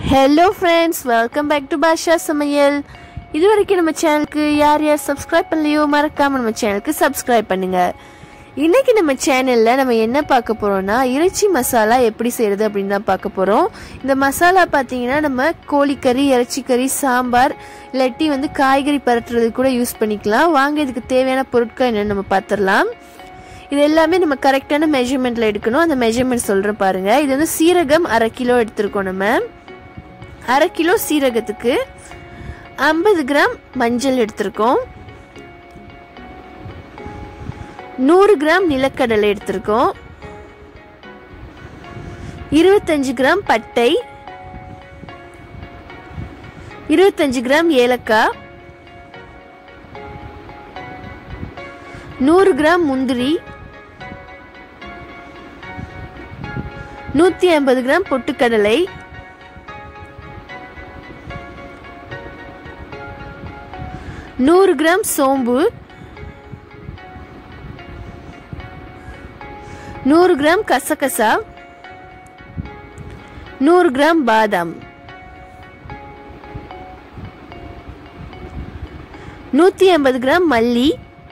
hello friends welcome back to Basha சமையல் இது வரைக்கும் நம்ம சேனலுக்கு யார் யார் சப்ஸ்கிரைப் பண்ணலையோ மறக்காம நம்ம சேனலுக்கு சப்ஸ்கிரைப் பண்ணுங்க இன்னைக்கு நம்ம சேனல்ல நம்ம என்ன பார்க்க போறோம்னா இறைச்சி மசாலா எப்படி செய்யறது அப்படின்னு தான் பார்க்க போறோம் இந்த மசாலா பார்த்தீங்கன்னா நம்ம கோழிக்கறி இறைச்சிக்கறி சாம்பார் இல்லாட்டி வந்து காய்கறி பரட்டுறதுக்கு கூட யூஸ் பண்ணிக்கலாம் வாங்க இதுக்கு தேவையான பொருட்கள் என்னன்னு நம்ம பார்த்துடலாம் இது எல்லாமே நம்ம கரெக்டான மெஷர்மெண்ட்ல எடுக்கணும் அந்த மெஷர்மெண்ட் சொல்றேன் பாருங்க இது வந்து சீரகம் அரை கிலோ எடுத்திருக்கோம் நம்ம அரை கிலோ சீரகத்துக்கு ஐம்பது கிராம் மஞ்சள் எடுத்திருக்கோம் நூறு கிராம் நிலக்கடலை எடுத்திருக்கோம் இருபத்தஞ்சு கிராம் பட்டை இருபத்தஞ்சு கிராம் ஏலக்காய் நூறு கிராம் முந்திரி நூற்றி ஐம்பது கிராம் பொட்டுக்கடலை நூறு கிராம் சோம்பு நூறு கிராம் கசகசா நூறு கிராம் பாதாம் நூற்றி ஐம்பது கிராம் மல்லி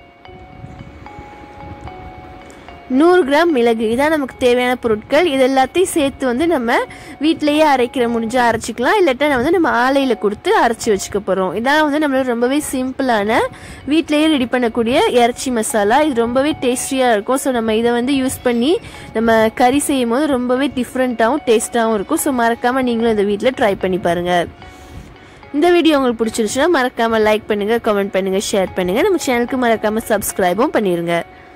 நூறு கிராம் மிளகு இதான் நமக்கு தேவையான பொருட்கள் இது எல்லாத்தையும் சேர்த்து வந்து நம்ம வீட்டிலேயே அரைக்கிற முடிஞ்சால் அரைச்சிக்கலாம் இல்லாட்டா வந்து நம்ம ஆலையில் கொடுத்து அரைச்சி வச்சுக்க போகிறோம் இதான் வந்து நம்மளோட ரொம்பவே சிம்பிளான வீட்டிலேயே ரெடி பண்ணக்கூடிய இறைச்சி மசாலா இது ரொம்பவே டேஸ்டியாக இருக்கும் ஸோ நம்ம இதை வந்து யூஸ் பண்ணி நம்ம கறி செய்யும் போது ரொம்பவே டிஃப்ரெண்ட்டாகவும் டேஸ்ட்டாகவும் இருக்கும் ஸோ மறக்காமல் நீங்களும் இந்த வீட்டில் ட்ரை பண்ணி பாருங்கள் இந்த வீடியோ உங்களுக்கு பிடிச்சிருச்சுன்னா மறக்காமல் லைக் பண்ணுங்கள் கமெண்ட் பண்ணுங்கள் ஷேர் பண்ணுங்கள் நம்ம சேனலுக்கு மறக்காமல் சப்ஸ்கிரைபும் பண்ணிடுங்க